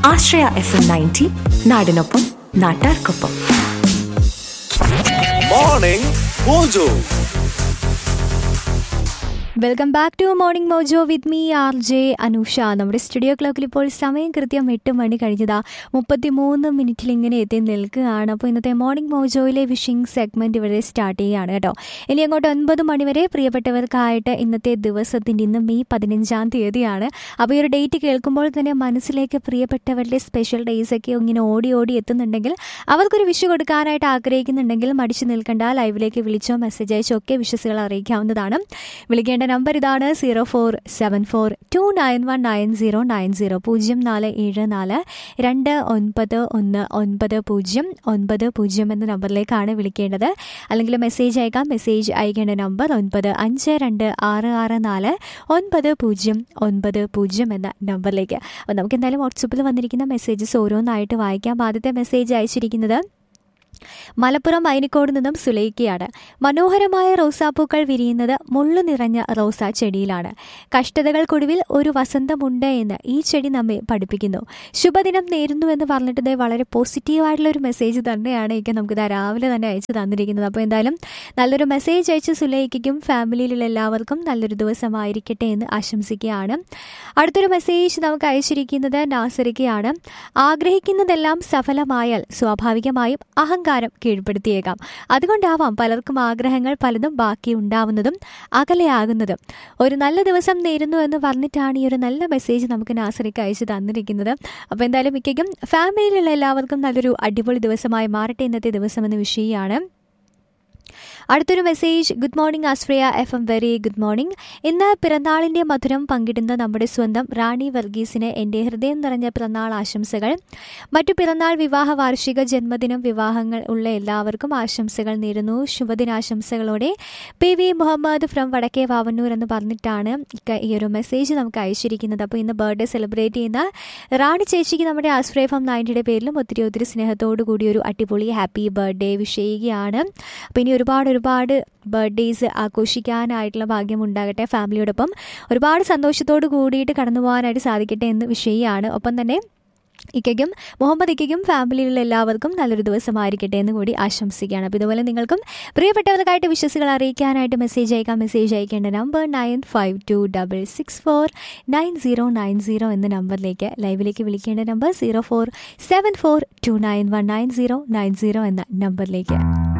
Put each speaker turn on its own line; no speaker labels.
ആശ്രയ F M ninety നാടിനൊപ്പം നാട്ടാർക്കൊപ്പം
Morning Mojo.
Welcome back to Morning Mojo with me R J Anusha നമ്മുടെ studio ക്ലോക്കിൽ ഇപ്പോൾ സമയം കൃത്യം എട്ട് മണി കഴിഞ്ഞതാ മുപ്പത്തി മൂന്ന് മിനിറ്റിൽ ഇങ്ങനെ എത്തി നിൽക്കുകയാണ് അപ്പോൾ ഇന്നത്തെ മോർണിംഗ് മോജോയിലെ വിഷിംഗ് സെഗ്മെന്റ് ഇവിടെ സ്റ്റാർട്ട് ചെയ്യുകയാണ് കേട്ടോ ഇനി അങ്ങോട്ട് ഒൻപത് മണിവരെ പ്രിയപ്പെട്ടവർക്കായിട്ട് ഇന്നത്തെ ദിവസത്തിൻ്റെ ഇന്ന് മെയ് പതിനഞ്ചാം തീയതിയാണ് അപ്പോൾ ഈ ഒരു ഡേറ്റ് കേൾക്കുമ്പോൾ തന്നെ മനസ്സിലേക്ക് പ്രിയപ്പെട്ടവരുടെ സ്പെഷ്യൽ ഡേയ്സ് ഒക്കെ ഇങ്ങനെ ഓടി ഓടി എത്തുന്നുണ്ടെങ്കിൽ അവർക്കൊരു വിഷ് കൊടുക്കാനായിട്ട് ആഗ്രഹിക്കുന്നുണ്ടെങ്കിൽ മടിച്ചു നിൽക്കേണ്ട ലൈവിലേക്ക് വിളിച്ചോ മെസ്സേജ് അയച്ചോ ഒക്കെ വിശ്വസുകൾ അറിയിക്കാവുന്നതാണ് വിളിക്കേണ്ട നമ്പർ ഇതാണ് zero four seven four two nine one nine zero nine zero പൂജ്യം നാല് ഏഴ് നാല് രണ്ട് ഒൻപത് ഒന്ന് ഒൻപത് പൂജ്യം ഒൻപത് പൂജ്യം എന്ന നമ്പറിലേക്കാണ് വിളിക്കേണ്ടത് അല്ലെങ്കിൽ മെസ്സേജ് അയക്കാം മെസ്സേജ് അയക്കേണ്ട നമ്പർ ഒൻപത് അഞ്ച് രണ്ട് ആറ് ആറ് നാല് ഒൻപത് പൂജ്യം ഒൻപത് പൂജ്യം എന്ന നമ്പറിലേക്ക് അപ്പോൾ നമുക്ക് എന്തായാലും വാട്സപ്പിൽ വന്നിരിക്കുന്ന മെസ്സേജസ് ഓരോന്നായിട്ട് വായിക്കാം ആദ്യത്തെ മെസ്സേജ് അയച്ചിരിക്കുന്നത് മലപ്പുറം അയനിക്കോട് നിന്നും സുലൈക്കയാണ് മനോഹരമായ റോസാപ്പൂക്കൾ വിരിയുന്നത് മുള്ളു നിറഞ്ഞ റോസാ ചെടിയിലാണ് കഷ്ടതകൾക്കൊടുവിൽ ഒരു വസന്തമുണ്ട് എന്ന് ഈ ചെടി നമ്മെ പഠിപ്പിക്കുന്നു ശുഭദിനം നേരുന്നു എന്ന് പറഞ്ഞിട്ട് ദേ വളരെ പോസിറ്റീവായിട്ടുള്ള ഒരു മെസ്സേജ് തന്നെയാണ് എനിക്ക് നമുക്ക് ഇതാ രാവിലെ തന്നെ അയച്ചു തന്നിരിക്കുന്നത് അപ്പോൾ എന്തായാലും നല്ലൊരു മെസ്സേജ് അയച്ച് സുലൈക്കും ഫാമിലിയിലുള്ള എല്ലാവർക്കും നല്ലൊരു ദിവസമായിരിക്കട്ടെ എന്ന് ആശംസിക്കുകയാണ് അടുത്തൊരു മെസ്സേജ് നമുക്ക് അയച്ചിരിക്കുന്നത് നാസറിക്കയാണ് ആഗ്രഹിക്കുന്നതെല്ലാം സഫലമായാൽ സ്വാഭാവികമായും അഹങ്കാരം കീഴ്പ്പെടുത്തിയേക്കാം അതുകൊണ്ടാവാം പലർക്കും ആഗ്രഹങ്ങൾ പലതും ബാക്കി ഉണ്ടാവുന്നതും അകലെയാകുന്നതും ഒരു നല്ല ദിവസം നേരുന്നു എന്ന് പറഞ്ഞിട്ടാണ് ഈ ഒരു നല്ല മെസ്സേജ് നമുക്ക് നാസറിക്ക് അയച്ചു തന്നിരിക്കുന്നത് അപ്പോൾ എന്തായാലും മിക്കയ്ക്കും ഫാമിലിയിലുള്ള എല്ലാവർക്കും നല്ലൊരു അടിപൊളി ദിവസമായി മാറട്ടെ ഇന്നത്തെ ദിവസം എന്ന് വിഷയമാണ് അടുത്തൊരു message good morning Ashraya F M very good morning ഇന്ന് പിറന്നാളിൻ്റെ മധുരം പങ്കിടുന്ന നമ്മുടെ സ്വന്തം റാണി വർഗീസിന് എൻ്റെ ഹൃദയം നിറഞ്ഞ പിറന്നാൾ ആശംസകൾ മറ്റു പിറന്നാൾ വിവാഹ വാർഷിക ജന്മദിനം വിവാഹങ്ങൾ ഉള്ള എല്ലാവർക്കും ആശംസകൾ നേരുന്നു ശുഭദിനാശംസകളോടെ P V Muhammad from Vadakke Vavannur എന്ന് പറഞ്ഞിട്ടാണ് ഇക്ക ഈ ഒരു മെസ്സേജ് നമുക്ക് അയച്ചിരിക്കുന്നത് അപ്പോൾ ഇന്ന് ബർത്ത്ഡേ സെലിബ്രേറ്റ് ചെയ്യുന്ന റാണി ചേച്ചിക്ക് നമ്മുടെ ആശ്രയ ഫം നയൻറ്റിയുടെ പേരിലും ഒത്തിരി ഒത്തിരി സ്നേഹത്തോടു കൂടി ഒരു അടിപൊളി ഹാപ്പി ബർത്ത്ഡേ വിഷ് ചെയ്യുകയാണ് അപ്പോൾ ഇനി ഒരുപാട് ഒരുപാട് ബർത്ത്ഡേയ്സ് ആഘോഷിക്കാനായിട്ടുള്ള ഭാഗ്യം ഉണ്ടാകട്ടെ ഫാമിലിയോടൊപ്പം ഒരുപാട് സന്തോഷത്തോട് കൂടിയിട്ട് കടന്നു പോകാനായിട്ട് സാധിക്കട്ടെ എന്ന് വിഷയമാണ് ഒപ്പം തന്നെ ഇക്കയ്ക്കും മുഹമ്മദ് ഇക്കയ്ക്കും ഫാമിലിയിലുള്ള എല്ലാവർക്കും നല്ലൊരു ദിവസമായിരിക്കട്ടെ എന്ന് കൂടി ആശംസിക്കുകയാണ് അപ്പോൾ ഇതുപോലെ നിങ്ങൾക്കും പ്രിയപ്പെട്ടവർക്കായിട്ട് വിശ്വസുകൾ അറിയിക്കാനായിട്ട് മെസ്സേജ് അയക്കാം മെസ്സേജ് അയക്കേണ്ട number nine five two double six four nine zero nine zero എന്ന നമ്പറിലേക്ക് ലൈവിലേക്ക് വിളിക്കേണ്ട number zero four seven four two nine one nine zero nine zero എന്ന നമ്പറിലേക്ക്